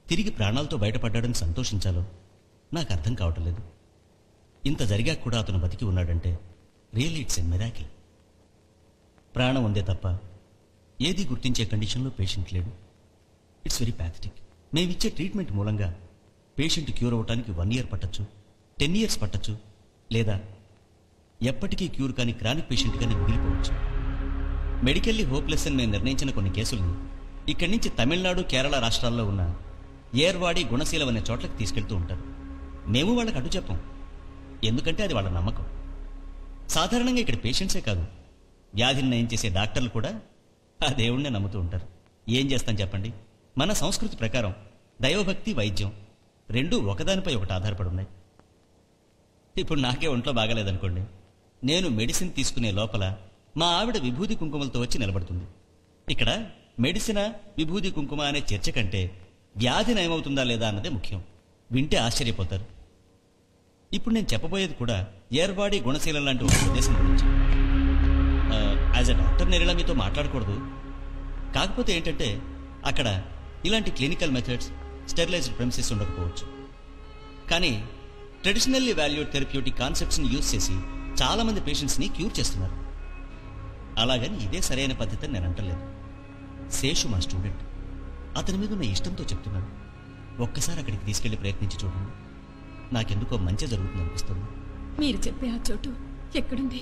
తిరిగి ప్రాణాలతో బయటపడ్డాడని సంతోషించాలో నాకు అర్థం కావటం లేదు ఇంత జరిగాక కూడా అతను బతికి ఉన్నాడంటే రియల్ ఇట్స్ ఎన్ మెరాకిల్ ప్రాణం ఉందే తప్ప ఏది గుర్తించే కండిషన్లో పేషెంట్ లేడు ఇట్స్ వెరీ ప్యాథటిక్ మేమిచ్చే ట్రీట్మెంట్ మూలంగా పేషెంట్ క్యూర్ అవ్వటానికి వన్ ఇయర్ పట్టచ్చు టెన్ ఇయర్స్ పట్టచ్చు లేదా ఎప్పటికీ క్యూర్ కాని క్రానిక్ పేషెంట్గానే మిగిలిపోవచ్చు మెడికల్లీ హోప్లెస్ అని మేము నిర్ణయించిన కొన్ని కేసుల్ని ఇక్కడి నుంచి తమిళనాడు కేరళ రాష్ట్రాల్లో ఉన్న ఏర్వాడి గుణశీలం అనే చోట్లకి తీసుకెళ్తూ ఉంటారు మేము వాళ్ళకి అడ్డు చెప్పం ఎందుకంటే అది వాళ్ళ నమ్మకం సాధారణంగా ఇక్కడ పేషెంట్సే కాదు వ్యాధిని నయం చేసే డాక్టర్లు కూడా ఆ దేవుణ్ణే నమ్ముతూ ఉంటారు ఏం చేస్తాం చెప్పండి మన సంస్కృతి ప్రకారం దైవభక్తి వైద్యం రెండూ ఒకదానిపై ఒకటి ఆధారపడి ఉన్నాయి ఇప్పుడు నాకే ఒంట్లో బాగాలేదనుకోండి నేను మెడిసిన్ తీసుకునే లోపల మా ఆవిడ విభూది కుంకుమలతో వచ్చి నిలబడుతుంది ఇక్కడ మెడిసిన్ విభూది కుంకుమ అనే చర్చ కంటే వ్యాధి నయమవుతుందా లేదా అన్నదే ముఖ్యం వింటే ఆశ్చర్యపోతారు ఇప్పుడు నేను చెప్పబోయేది కూడా ఏర్వాడి గుణశీలం లాంటి ఒక ప్రదేశం గురించి యాజ్ అ డాక్టర్ నేను ఇలా మీతో మాట్లాడకూడదు కాకపోతే ఏంటంటే అక్కడ ఇలాంటి క్లినికల్ మెథడ్స్ స్టెరిలైజ్డ్ ప్రెమిసెస్ ఉండకపోవచ్చు కానీ ట్రెడిషనల్లీ వాల్యూడ్ థెరప్యూటిక్ కాన్సెప్ట్స్ని యూజ్ చేసి చాలా మంది పేషెంట్స్ని క్యూర్ చేస్తున్నారు అలాగని ఇదే సరైన పద్ధతి అని నేను అంటలేదు శేషు మా స్టూడెంట్ అతని మీద ఉన్న ఇష్టంతో చెప్తున్నాను ఒక్కసారి అక్కడికి తీసుకెళ్లి ప్రయత్నించి చూడండి నాకెందుకో మంచి జరుగుతుంది అనిపిస్తుంది మీరు చెప్పే ఆ చోటు ఎక్కడుంది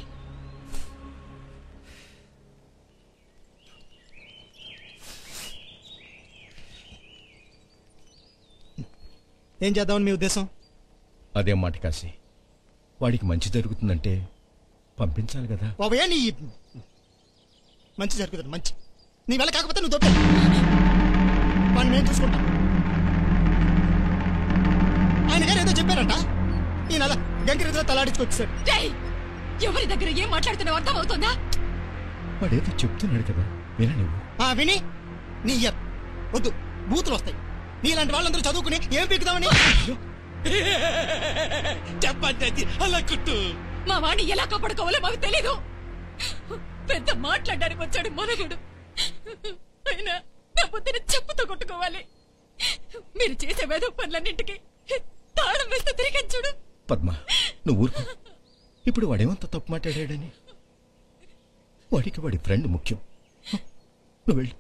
ఏం చేద్దామని మీ ఉద్దేశం అదే మాట కాసి వాడికి మంచి జరుగుతుందంటే పంపించాలి కదా బాబయ్య నీ మంచి జరుగుతుంది మంచి నీ వల్ల కాకపోతే నువ్వు తొప్పే వాడిని నేను చూసుకుంటా ఆయన గారు ఏదో చెప్పారంట ఈయన అలా గంకిరెద్దులో తలాడించుకొచ్చాడు రేయ్! ఎవరి దగ్గర ఏం మాట్లాడుతున్నావు అర్థం అవుతుందా వాడేదో చెప్తున్నాడు కదా విన నువ్వు ఆ విని నీ ఇయ్యర్ వద్దు బూతులు వస్తాయి నీలాంటి వాళ్ళందరూ చదువుకుని ఏం పీకుదామని చెప్పండి అలా కుట్టు మా వాణ్ణి ఎలా కాపాడుకోవాలో మాకు తెలీదు పెద్ద మాట్లాడడానికి వచ్చాడు మనగుడు అయినా నా బుద్ధిని చెప్పుతో కొట్టుకోవాలి మీరు చేసే వేద పనులన్నింటికి తాళం వేస్తే తిరిగి చూడు పద్మ నువ్వు ఊరుకో ఇప్పుడు వాడేమంత తప్పు మాట్లాడాడని వాడికి వాడి ఫ్రెండ్ ముఖ్యం నువ్వు వెళ్ళు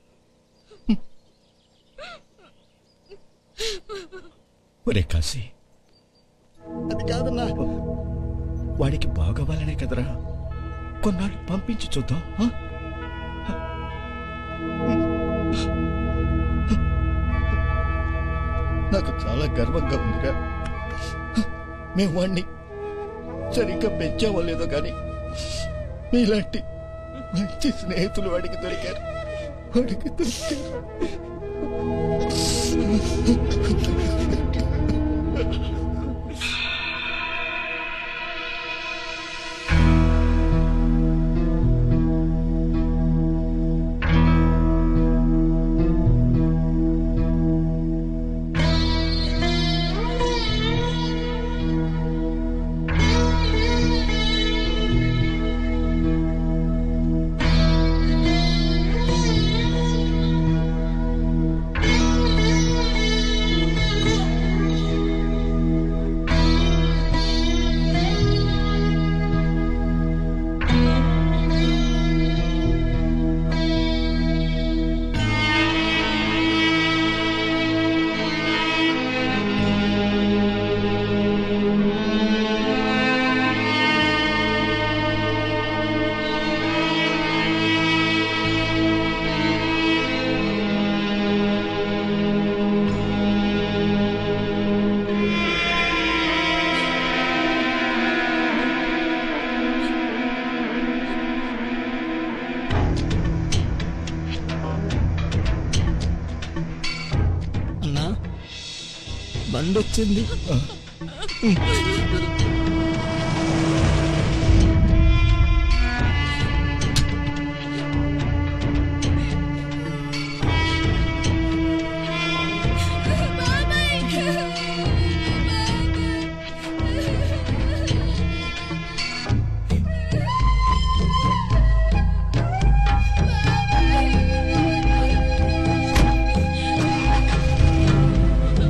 ఒరే కాశీ అది కాదన్నా వాడికి బాగవ్వాలనే కదరా కొన్నాళ్ళు పంపించి చూద్దాం ఆ? నాకు చాలా గర్వంగా ఉందిరా మేము వాణ్ణి సరిగ్గా పెంచామో లేదో కానీ మీలాంటి మంచి స్నేహితులు వాడికి దొరికారు వాడికి దొరికారు అన్నా బండి వచ్చింది బాబాయ్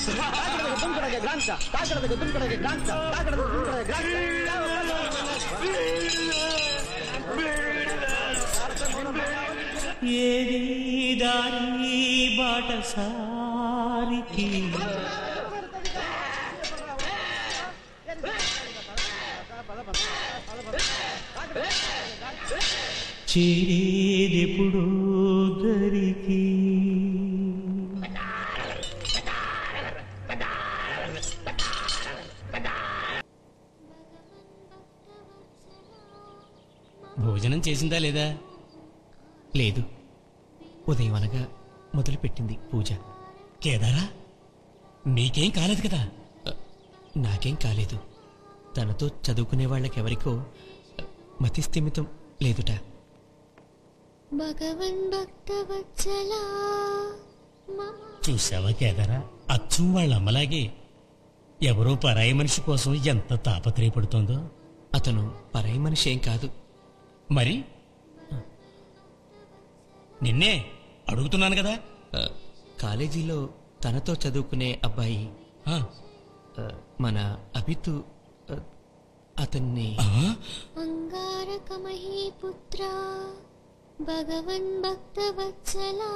ఏది దారి బాట సారికి చేరేదెప్పుడు దరికి భోజనం చేసిందా లేదా లేదు ఉదయం అనగా మొదలుపెట్టింది పూజ కేదారా నీకేం కాలేదు కదా అ, నాకేం కాలేదు తనతో చదువుకునే వాళ్ళకెవరికో అ, మతి స్థిమితం లేదుట భగవన్ భక్తవత్సలా మమ చూసావా కేదారా అచ్చం వాళ్ళ అమ్మలాగే ఎవరో పరాయి మనిషి కోసం ఎంత తాపత్రయపడుతోందో అతను పరాయి మనిషి ఏం కాదు మరి నిన్నే అడుగుతున్నాను కదా అ, కాలేజీలో తనతో చదువుకునే అబ్బాయి ఆ, అ, మన అభితు అ, అతన్ని ఆ, అంగారకమహీ పుత్ర భగవన్ భక్తవత్సలా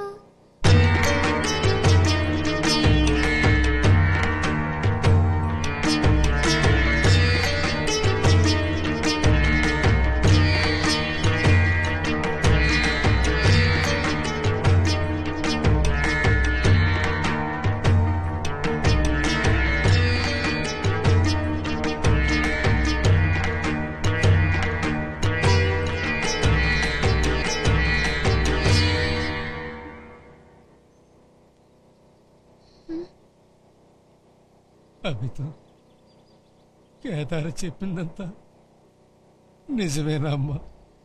అభితో కేదార చెప్పిందంతా నిజమేనా అమ్మా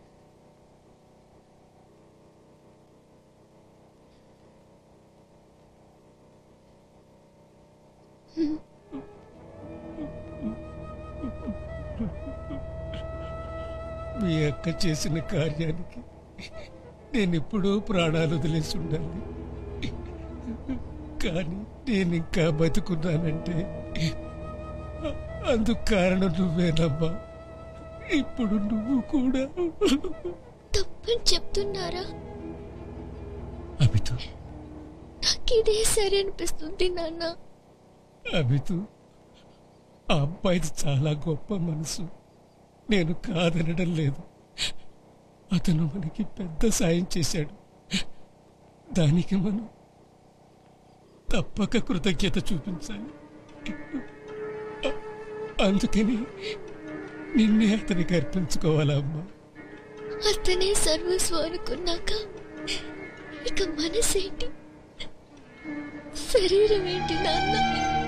మీ అక్క చేసిన కార్యానికి నేను ఎప్పుడూ ప్రాణాలు వదిలేసి ఉండాలి కానీ నేను ఇంకా బతుకున్నానంటే అందుకు కారణం నువ్వేనమ్మా ఇప్పుడు నువ్వు కూడా తప్పని చెప్తున్నారా అభితు నాకిదే సరి అనిపిస్తుంది నాన్న అభితు ఆ అబ్బాయిది చాలా గొప్ప మనసు నేను కాదనడం లేదు అతను మనకి పెద్ద సాయం చేశాడు దానికి మనం తప్పక కృతజ్ఞత చూపించాలి అ- అందుకని నిన్నే అతనికి అర్పించుకోవాలా అమ్మా అతనే సర్వస్వం అనుకున్నాక ఇక మనసేంటి శరీరం ఏంటి నాన్న